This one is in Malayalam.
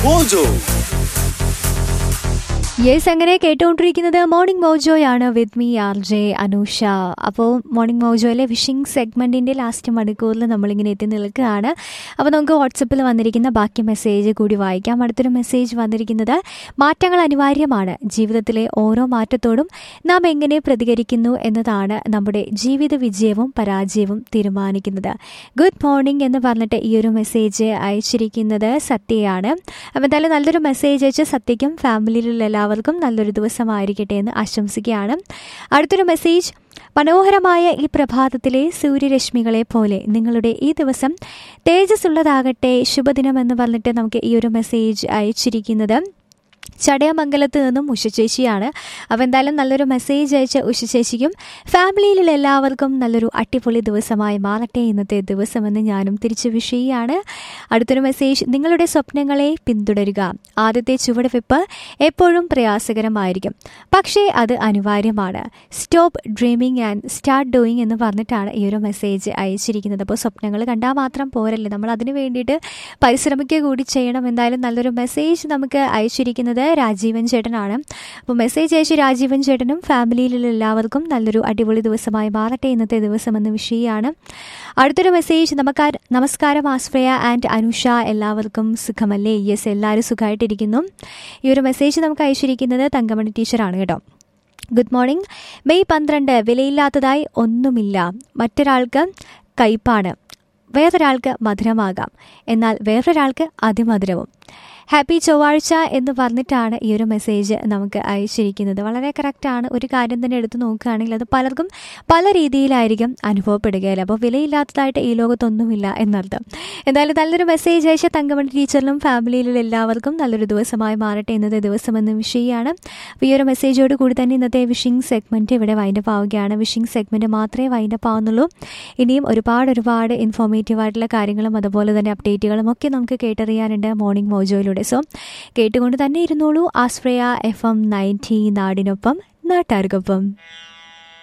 Mojo. യെസ് അങ്ങനെ കേട്ടുകൊണ്ടിരിക്കുന്നത് മോർണിംഗ് മോജോയാണ് with me R J Anusha അപ്പോൾ മോർണിംഗ് മോജോയിലെ വിഷിംഗ് സെഗ്മെൻറ്റിൻ്റെ ലാസ്റ്റ് മണിക്കൂറിൽ നമ്മളിങ്ങനെ എത്തി നിൽക്കുകയാണ് അപ്പോൾ നമുക്ക് വാട്സപ്പിൽ വന്നിരിക്കുന്ന ബാക്കി മെസ്സേജ് കൂടി വായിക്കാം അടുത്തൊരു മെസ്സേജ് വന്നിരിക്കുന്നത് മാറ്റങ്ങൾ അനിവാര്യമാണ് ജീവിതത്തിലെ ഓരോ മാറ്റത്തോടും നാം എങ്ങനെ പ്രതികരിക്കുന്നു എന്നതാണ് നമ്മുടെ ജീവിത വിജയവും പരാജയവും തീരുമാനിക്കുന്നത് ഗുഡ് മോർണിംഗ് എന്ന് പറഞ്ഞിട്ട് ഈ ഒരു മെസ്സേജ് അയച്ചിരിക്കുന്നത് സത്യയാണ് അപ്പോൾ എന്തായാലും നല്ലൊരു മെസ്സേജ് അയച്ച് സത്യയ്ക്കും ഫാമിലിയിലുള്ള എല്ലാവർക്കും നല്ലൊരു ദിവസമായിരിക്കട്ടെ എന്ന് ആശംസിക്കുകയാണ് അടുത്തൊരു മെസ്സേജ് മനോഹരമായ ഈ പ്രഭാതത്തിലെ സൂര്യരശ്മികളെ പോലെ നിങ്ങളുടെ ഈ ദിവസം തേജസ്സുള്ളതാകട്ടെ ശുഭദിനം എന്ന് പറഞ്ഞിട്ട് നമുക്ക് ഈ ഒരു മെസ്സേജ് അയച്ചിരിക്കുന്നത് ചടയമംഗലത്ത് നിന്നും ഉഷ ചേച്ചിയാണ് അപ്പോൾ എന്തായാലും നല്ലൊരു മെസ്സേജ് അയച്ച ഉഷ ചേച്ചിക്കും ഫാമിലിയിലുള്ള എല്ലാവർക്കും നല്ലൊരു അടിപൊളി ദിവസമായി മാറട്ടെ ഇന്നത്തെ ദിവസമെന്ന് ഞാനും തിരിച്ചു വിഷയാണ് അടുത്തൊരു മെസ്സേജ് നിങ്ങളുടെ സ്വപ്നങ്ങളെ പിന്തുടരുക ആദ്യത്തെ ചുവടുവെപ്പ് എപ്പോഴും പ്രയാസകരമായിരിക്കും പക്ഷേ അത് അനിവാര്യമാണ് stop dreaming and start doing എന്ന് പറഞ്ഞിട്ടാണ് ഈ ഒരു മെസ്സേജ് അയച്ചിരിക്കുന്നത് അപ്പോൾ സ്വപ്നങ്ങൾ കണ്ടാൽ മാത്രം പോരല്ലേ നമ്മൾ അതിന് വേണ്ടിയിട്ട് പരിശ്രമിക്കുക കൂടി ചെയ്യണം എന്തായാലും നല്ലൊരു മെസ്സേജ് നമുക്ക് അയച്ചിരിക്കുന്നത് രാജീവൻ ചേട്ടനാണ് അപ്പോൾ മെസ്സേജ് അയച്ച രാജീവൻ ചേട്ടനും ഫാമിലിയിലുള്ള എല്ലാവർക്കും നല്ലൊരു അടിപൊളി ദിവസമായി മാറട്ടെ ഇന്നത്തെ ദിവസം എന്ന വിഷയമാണ് അടുത്തൊരു മെസ്സേജ് നമസ്കാര നമസ്കാരം ആശ്രയ ആൻഡ് അനുഷ എല്ലാവർക്കും സുഖമല്ലേ യെസ് എല്ലാവരും സുഖമായിട്ടിരിക്കുന്നു ഈ ഒരു മെസ്സേജ് നമുക്ക് അയച്ചിരിക്കുന്നത് തങ്കമണി ടീച്ചറാണ് കേട്ടോ ഗുഡ് മോർണിംഗ് മെയ് പന്ത്രണ്ട് വിലയില്ലാത്തതായി ഒന്നുമില്ല മറ്റൊരാൾക്ക് കയ്പാണ് വേറൊരാൾക്ക് മധുരമാകാം എന്നാൽ വേറൊരാൾക്ക് അതിമധുരവും ഹാപ്പി ചൊവ്വാഴ്ച എന്ന് പറഞ്ഞിട്ടാണ് ഈ ഒരു മെസ്സേജ് നമുക്ക് അയച്ചിരിക്കുന്നത് വളരെ കറക്റ്റാണ് ഒരു കാര്യം തന്നെ എടുത്തു നോക്കുകയാണെങ്കിൽ അത് പലർക്കും പല രീതിയിലായിരിക്കും അനുഭവപ്പെടുകയില്ല അപ്പോൾ വിലയില്ലാത്തതായിട്ട് ഈ ലോകത്തൊന്നുമില്ല എന്നർത്ഥം എന്തായാലും നല്ലൊരു മെസ്സേജ് അയച്ച തങ്കമണി ടീച്ചറിനും ഫാമിലിയിലുള്ള എല്ലാവർക്കും നല്ലൊരു ദിവസമായി മാറട്ടെ ഇന്നത്തെ ദിവസം എന്ന വിഷയമാണ് അപ്പോൾ ഈ ഒരു മെസ്സേജോട് കൂടി തന്നെ ഇന്നത്തെ വിഷിംഗ് സെഗ്മെൻറ്റ് ഇവിടെ വൈൻഡപ്പ് ആവുകയാണ് വിഷിംഗ് സെഗ്മെൻറ്റ് മാത്രമേ വൈൻഡപ്പ് ആവുന്നുള്ളൂ ഇനിയും ഒരുപാട് ഒരുപാട് ഇൻഫോർമേറ്റീവ് ആയിട്ടുള്ള കാര്യങ്ങളും അതുപോലെ തന്നെ അപ്ഡേറ്റുകളും ഒക്കെ നമുക്ക് കേട്ടറിയാനുണ്ട് മോർണിംഗ് മോജോയിലൂടെ സോ കേട്ടുകൊണ്ട് തന്നെ ഇരുന്നോളൂ ആശ്രയ എഫ് എം നയൻറ്റി നാടിനൊപ്പം നാട്ടാർക്കൊപ്പം